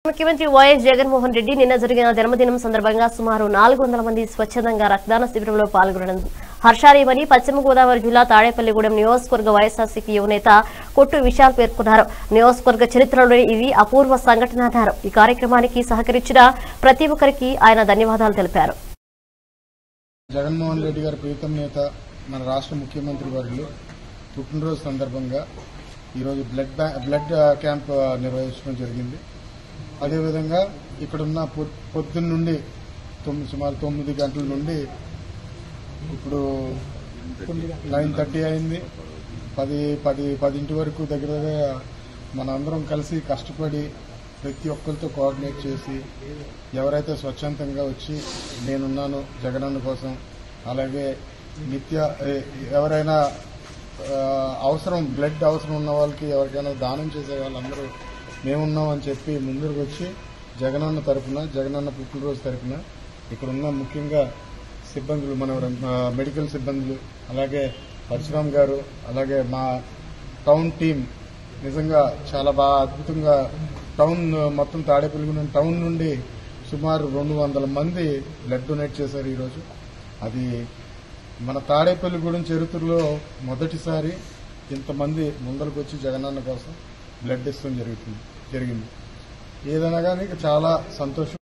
ముఖ్యమంత్రి వైఎస్ జగన్మోహన్ రెడ్డి నిన్న జరిగిన జన్మదినం సందర్భంగా సుమారు నాలుగు వందల మంది స్వచ్ఛందంగా రక్తదాన శిబిరంలో పాల్గొనడం హర్షారీమని పశ్చిమ గోదావరి జిల్లా తాడేపల్లిగూడెం నియోజకవర్గ వైఎస్ఆర్సీపీ యువనేత కొట్టు విశాల్ పేర్కొన్నారు నియోజకవర్గ చరిత్రలో ఇది అపూర్వ సంఘటన అన్నారు ఈ కార్యక్రమానికి సహకరించిన ప్రతి ఒక్కరికి ఆయన ధన్యవాదాలు తెలిపారు జగన్మోహన్ రెడ్డి గారి ప్రీతం నేత మన రాష్ట్ర ముఖ్యమంత్రి వర్యులు పుట్టినరోజు సందర్భంగా ఈరోజు బ్లడ్ బ్యా- బ్లడ్ క్యాంప్ నిర్వహించడం జరిగింది అదేవిధంగా ఇక్కడున్న పొ- పొద్దున్న నుండి తొమ్మిది సుమారు తొమ్మిది గంటల నుండి ఇప్పుడు నైన్ థర్టీ అయింది పది పది పదింటి వరకు దగ్గర దగ్గర మనందరం కలిసి కష్టపడి ప్రతి ఒక్కరితో కోఆర్డినేట్ చేసి ఎవరైతే స్వచ్ఛందంగా వచ్చి నేనున్నాను జగనన్న కోసం అలాగే నిత్య ఏ- ఎవరైనా ఆ, అవసరం బ్లడ్ అవసరం ఉన్న వాళ్ళకి ఎవరికైనా దానం చేసే వాళ్ళందరూ మేమున్నాం అని చెప్పి ముందుకు వచ్చి జగనన్న తరపున జగనన్న పుట్టినరోజు తరపున ఇక్కడ ఉన్న ముఖ్యంగా సిబ్బందులు మన ఆ, మెడికల్ సిబ్బందులు అలాగే పరశురామ్ గారు అలాగే మా టౌన్ టీం నిజంగా చాలా బాగా అద్భుతంగా టౌన్ మొత్తం తాడేపల్లిగూడెం టౌన్ నుండి సుమారు రెండు వందల మంది బ్లడ్ డొనేట్ చేశారు ఈరోజు అది మన తాడేపల్లిగూడెం చరిత్రలో మొదటిసారి ఇంతమంది ముందరకు వచ్చి జగనన్న కోసం బ్లడ్ ఇస్తాం జరుగుతుంది జరిగింది ఏదైనా కానీ చాలా సంతోషం